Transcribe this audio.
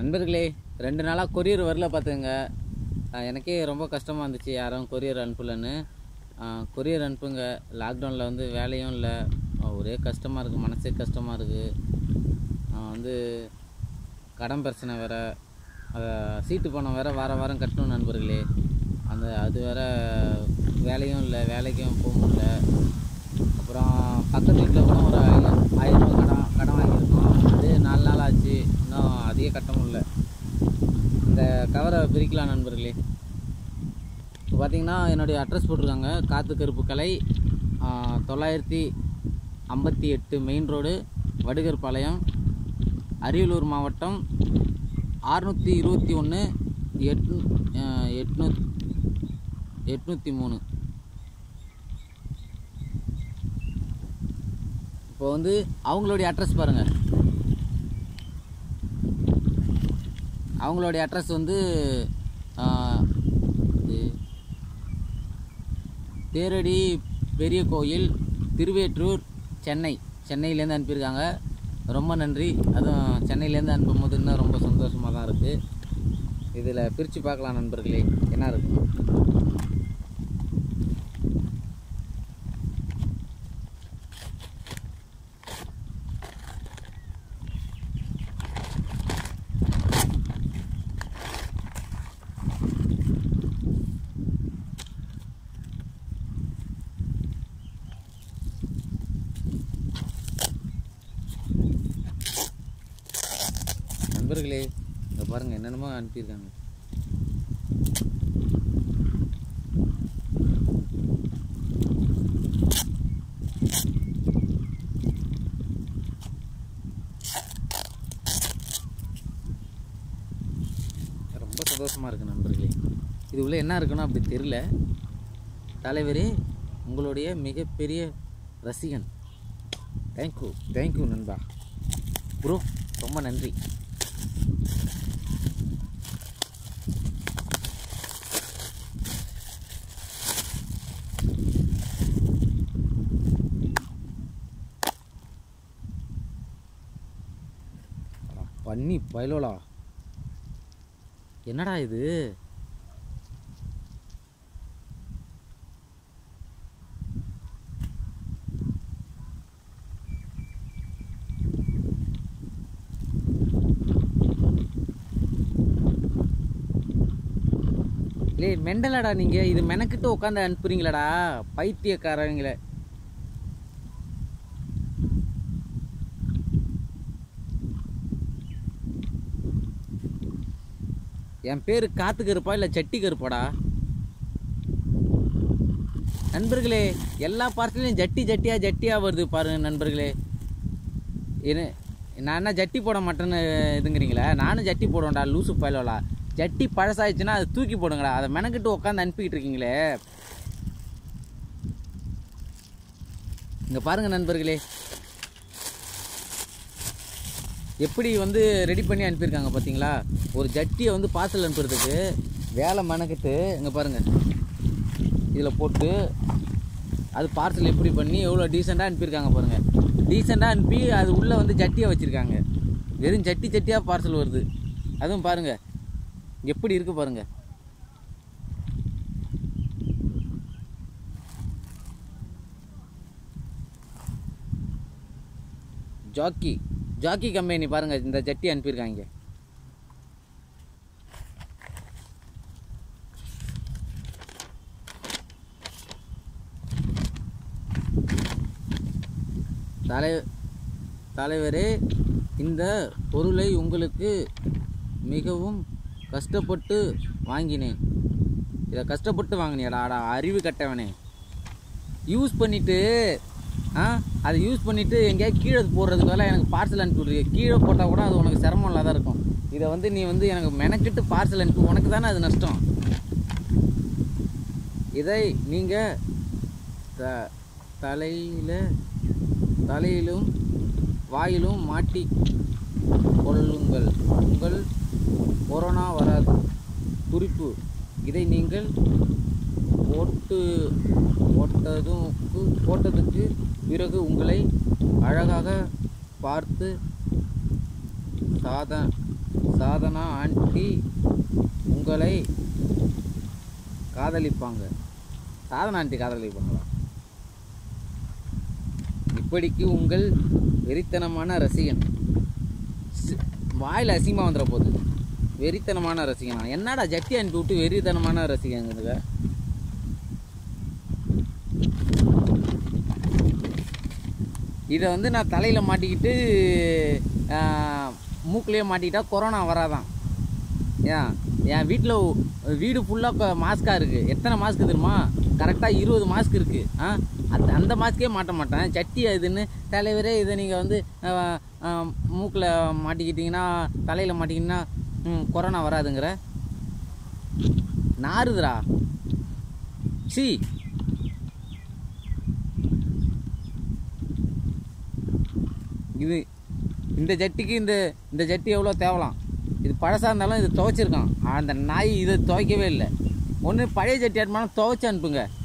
நண்பர்களே ரெண்டு நாளாக கொரியர் வரல பார்த்துங்க எனக்கே ரொம்ப கஷ்டமாக இருந்துச்சு யாரும் கொரியர் அனுப்பலன்னு கொரியர் அனுப்புங்க லாக்டவுனில் வந்து வேலையும் இல்லை ஒரே கஷ்டமாக இருக்குது மனசே கஷ்டமாக இருக்குது வந்து கடன் பிரச்சனை வேறு சீட்டு பணம் வேறு வாரம் வாரம் கட்டணும் நண்பர்களே அந்த அது வேறு வேலையும் இல்லை வேலைக்கும் போக முடியல அப்புறம் பக்கத்து வீட்டில் கூட ஒரு ஆயிரம் ஆயிரம் ரூபா கடன் கடன் வாங்கியிருக்கோம் அது நாலு நாள் ஆச்சு இன்னும் அதையே கட்ட முடியல இந்த கவரை பிரிக்கலாம் நண்பர்களே இப்போ பார்த்தீங்கன்னா என்னுடைய அட்ரஸ் போட்டிருக்காங்க காத்து கருப்பு கலை ஆ, தொள்ளாயிரத்தி ஐம்பத்தி எட்டு main road Vadugarpalayam Ariyalur மாவட்டம் அறுநூற்றி இருபத்தி ஒன்று எட்நூ எட்நூ எட்நூற்றி மூணு இப்போ வந்து அவங்களுடைய அட்ரஸ் பாருங்கள் அவங்களுடைய அட்ரஸ் வந்து ஆ, இது தேரடி பெரிய கோயில் திருவேற்றூர் சென்னை சென்னையிலேருந்து அனுப்பியிருக்காங்க ரொம்ப நன்றி அதுவும் சென்னையிலேருந்து அனுப்பும்போது இன்னும் ரொம்ப சந்தோஷமாக தான் இருக்குது இதில் பிரித்து பார்க்கலாம் நண்பர்களே என்ன இருக்கு நண்பர்களே இங்கே பாருங்கள் என்னென்னமோ அனுப்பியிருக்காங்க ரொம்ப சந்தோஷமாக இருக்குது நண்பர்களே இது உள்ள என்ன இருக்குன்னு அப்படி தெரில தலைவரே உங்களுடைய மிகப்பெரிய ரசிகன் தேங்க்யூ தேங்க்யூ நண்பா ப்ரோ ரொம்ப நன்றி அட, பன்னி பயலோலா என்னடா இது லே மெண்டலாடா நீங்க இது மெனக்கிட்டு உட்காந்து அனுப்புறீங்களாடா பைத்தியக்காரங்களே என் பேரு காத்து கருப்பா இல்லை சட்டி கருப்பாடா நண்பர்களே எல்லா பார்சலையும் ஜட்டி ஜட்டியா ஜட்டியா வருது பாருங்க நண்பர்களே என்ன நான் என்ன ஜட்டி போட மாட்டேன்னு இதுங்கிறீங்களா நானும் ஜட்டி போடுவேன்டா லூசு பயலோலா ஜட்டி பழசாயிடுச்சுன்னா அதை தூக்கி போடுங்கடா அதை மெனக்கிட்டு உட்காந்து அனுப்பிக்கிட்டு இருக்கீங்களே இங்கே பாருங்க நண்பர்களே எப்படி வந்து ரெடி பண்ணி அனுப்பியிருக்காங்க பார்த்தீங்களா ஒரு ஜட்டியை வந்து பார்சல் அனுப்புறதுக்கு வேலை மெனக்கிட்டு இங்கே பாருங்கள் இதில் போட்டு அது பார்சல் எப்படி பண்ணி எவ்வளோ டீசெண்டாக அனுப்பியிருக்காங்க பாருங்கள் டீசெண்டாக அனுப்பி அது உள்ளே வந்து ஜட்டியை வச்சுருக்காங்க வெறும் ஜட்டி ஜட்டியாக பார்சல் வருது அதுவும் பாருங்கள் எப்படி இருக்கு பாருங்கள் ஜாக்கி ஜாக்கி கம்பெனி பாருங்கள் இந்த ஜட்டி அனுப்பியிருக்காங்க தலை தலைவரே இந்த பொருளை உங்களுக்கு மிகவும் கஷ்டப்பட்டு வாங்கினேன் இதை கஷ்டப்பட்டு வாங்கினியாடா அடா அறிவு கட்டவனே யூஸ் பண்ணிவிட்டு ஆ அதை யூஸ் பண்ணிவிட்டு எங்கேயாவது கீழே போடுறதுக்கு பதிலா எனக்கு பார்சல் அனுப்பி விட்ருக்கு கீழே போட்டால் கூட அது உனக்கு சிரமம் இல்லாத இருக்கும் இதை வந்து நீ வந்து எனக்கு மெனக்கிட்டு பார்சல் அனுப்பி உனக்கு தானே அது நஷ்டம் இதை நீங்கள் த தலையில் தலையிலும் வாயிலும் மாட்டி கொள்ளுங்கள் உங்கள் கொரோனா வராது குறிப்பு இதை நீங்கள் போட்டு போட்டதுக்கு போட்டதுக்கு பிறகு உங்களை அழகாக பார்த்து சாத சாதனா ஆண்டி உங்களை காதலிப்பாங்க சாதனா ஆண்டி காதலிப்பாங்களா இப்படிக்கு உங்கள் வெறித்தனமான ரசிகன் சி- வாயில அசிங்கமாக வந்துட போகுது வெறித்தனமான ரசிகனா என்னடா ஜட்டி அனுப்பி விட்டு வெறித்தனமான ரசிகங்கிறதுங்க இதை வந்து நான் தலையில் மாட்டிக்கிட்டு மூக்குலேயே மாட்டிக்கிட்டா கொரோனா வராதான் ஏன் என் வீட்டில் வீடு ஃபுல்லாக மாஸ்காக இருக்குது எத்தனை மாஸ்க் தெரியுமா கரெக்டாக இருபது மாஸ்க் இருக்குது ஆ அந்த அந்த மாஸ்க்கே மாட்ட மாட்டேன் சட்டி இதுன்னு தலைவரே இதை நீங்கள் வந்து மூக்கில் மாட்டிக்கிட்டிங்கன்னா தலையில் மாட்டிக்கிங்கன்னா ம், கொரோனா வராதுங்கிற நாறுதுடா சி இது இந்த ஜட்டிக்கு இந்த இந்த ஜட்டி எவ்வளோ தேவலாம் இது பழசாக இருந்தாலும் இது துவைச்சிருக்கான் அந்த நாய் இதை துவைக்கவே இல்லை ஒன்று பழைய ஜட்டி அனுப்பினா துவைச்சு அனுப்புங்க